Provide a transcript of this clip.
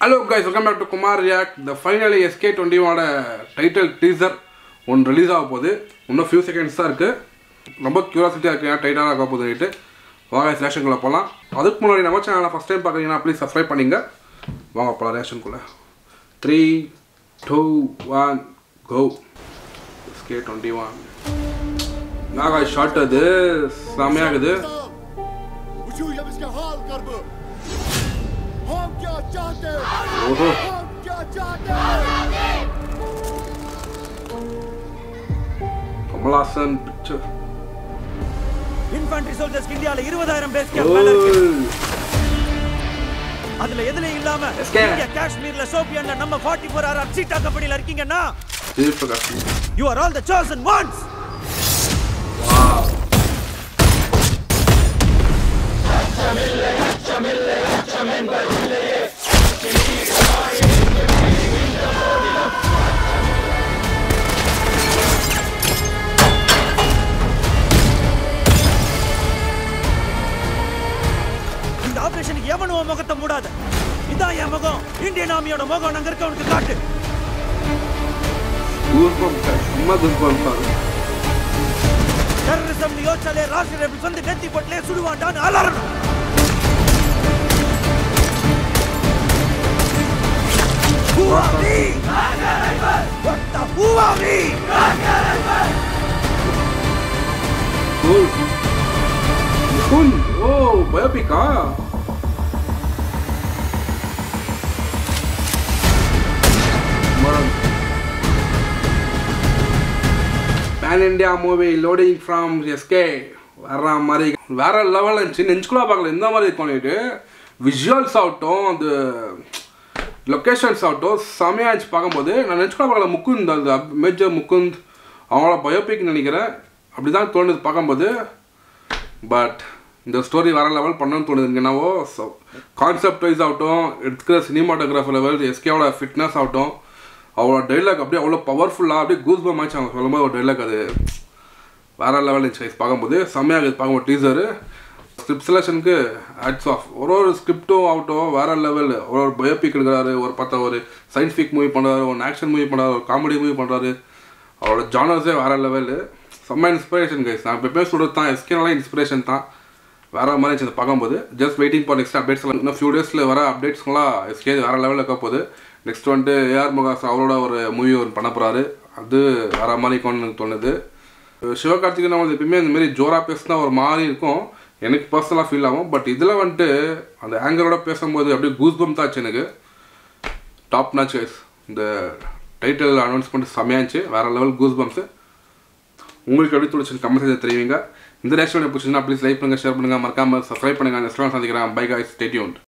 Hello guys welcome back to Kumar react the finally SK டுவெண்ட்டியோட title teaser ஒன்று release ஆக போகுது இன்னும் ஃபியூ செகண்ட்ஸ் தான் இருக்குது ரொம்ப க்யூரியாசிட்டியாக இருக்குது ஏன் டைட்டாக இருக்க போகுதுன்னுட்டு வாங்க ரேஷனுக்குள்ளே போகலாம் அதுக்கு முன்னாடி நம்ம சேனலை ஃபஸ்ட் டைம் பார்க்குறீங்கன்னா ப்ளீஸ் சப்ஸ்கிரைப் பண்ணிங்க வாங்க போகலாம் ரேஷனுக்குள்ளே three two one go SK twenty one நாகா ஷார்ட் அது செம்மையாகுது وشو يا مسكين حال قربه هم क्या चाहते ஓஹோ हम क्या चाहते கமலாசன் பிக்சர் இன்ஃபன்ட்ரி சோல்ஜர்ஸ்க்கு இந்தியால இருபதாயிரம் பேஸ் கேம்ப் மேல இருக்கு அதுல எதுலயும் இல்லாம SK. இங்க காஷ்மீர்ல சோபியான்ல நம்ம 44 ஃபோர் ஆர் சீட்டா கம்பெனில இருக்கீங்கன்னா தீபகாஷ் you are all the chosen ones இந்த ஆபரேஷனுக்கு எவனும் உன் முகத்தை மூடாத இதான் என் முகம் இந்தியன் ஆர்மியோட முகம் அங்க இருக்கவனுக்கு காட்டு கூஸ்பம்ஸ் சும்மா கூஸ்பம்ஸ் ஆகுது டெரரிசம் யோசிச்சாலே ராஷ்டிரிய ரைபிள்ஸ் வந்து நெத்தி போட்டிலே சுடுவான்டான்னு அலறணும் Who are we? What the who are we? Cool. Cool. Oh, பயோபிக்கா pan India movie loading from SK வர்ற மாதிரி வேற லெவலில் இருந்துச்சு நெஞ்சுக்குள்ளே பார்க்கல இந்த மாதிரி பண்ணிட்டு விஷுவல்ஸ் ஆகட்டும் அந்த லொக்கேஷன்ஸ் ஆகட்டும் செமையாக இருந்துச்சு பார்க்கும்போது நான் நெஞ்சுக்குள்ளே பார்க்கல முகுந்த் அந்த மேஜர் முகுந்த் அவங்களோட பயோபிக் நினைக்கிறேன் அப்படி தான் தோணுது பார்க்கும்போது பட் இந்த ஸ்டோரி வேற லெவல் பண்ணணும்னு தோணுது என்னவோ கான்செப்ட் வைஸ் ஆகட்டும் எடுத்துக்கிற சினிமாட்டோகிராஃபர் லெவல் எஸ்கேவோட ஃபிட்னஸ் ஆகட்டும் அவளோட டைலாக் அப்படியே அவ்வளோ பவர்ஃபுல்லாக அப்படியே கூஸ் பம் ஆச்சு அவங்க சொல்லும்போது ஒரு டைலாக் அது வேற லெவல் இருந்துச்சு guys பார்க்கும்போது செம்மையாக இருக்குது பார்க்கும்போது டீசரு ஸ்கிரிப்ட் செலெக்ஷனுக்கு ஆட்ஸ் ஆஃப் ஒரு ஒரு ஸ்கிரிப்டும் ஆகட்டும் வேற லெவல் ஒரு ஒரு பயோபிக் எடுக்கிறாரு ஒரு பார்த்தா ஒரு சயின்டிஃபிக் மூவி பண்ணுறாரு ஒரு ஆக்ஷன் மூவி பண்ணுறாரு ஒரு காமெடி மூவி பண்ணுறாரு அவரோட ஜானர்ஸே வேற லெவலு செம்ம இன்ஸ்பிரேஷன் கைஸ் நான் எப்பவுமே சொல்கிறது தான் எஸ்கேனால இன்ஸ்பிரேஷன் தான் வேற மாதிரி இருந்துச்சு அதை பார்க்கும்போது just waiting for next updates இன்னும் ஃபியூ டேஸில் வர அப்டேட்ஸ்லாம் எஸ்கே வேற லெவலில் இருக்க போகுது நெக்ஸ்ட் வந்துட்டு ஏஆர் முகாஸ் அவரோட ஒரு மூவி ஒன்று பண்ண போகிறாரு அது வேற மாதிரி இருக்கும்னு எனக்கு தோணுது சிவகார்த்திகேயன் அவங்க எப்பயுமே இந்த மாதிரி ஜோரா பேசினா ஒரு மாதிரி இருக்கும் எனக்கு பர்சனலாக ஃபீல் ஆகும் பட் இதில் வந்துட்டு அந்த ஆங்கரோட பேசும்போது அப்படியே கூஸ்பம் தான் ஆச்சு எனக்கு டாப் நாச் கைஸ் இந்த டைட்டில் அனௌன்ஸ்மெண்ட் செம்மையாச்சு வேற லெவல் கூஸ் பம்ப்ஸு உங்களுக்கு எப்படி துடிச்சு கமெண்ட் செய்து தெரிவிங்க இந்த ரேஷன் பிடிச்சிருந்தா ப்ளீஸ் லைக் பண்ணுங்க ஷேர் பண்ணுங்க மறக்காம சப்ஸ்கிரைப் பண்ணுங்க நெக்ஸ்ட் சந்திக்கிறேன் பை காய்ஸ் ஸ்டேட்யூன்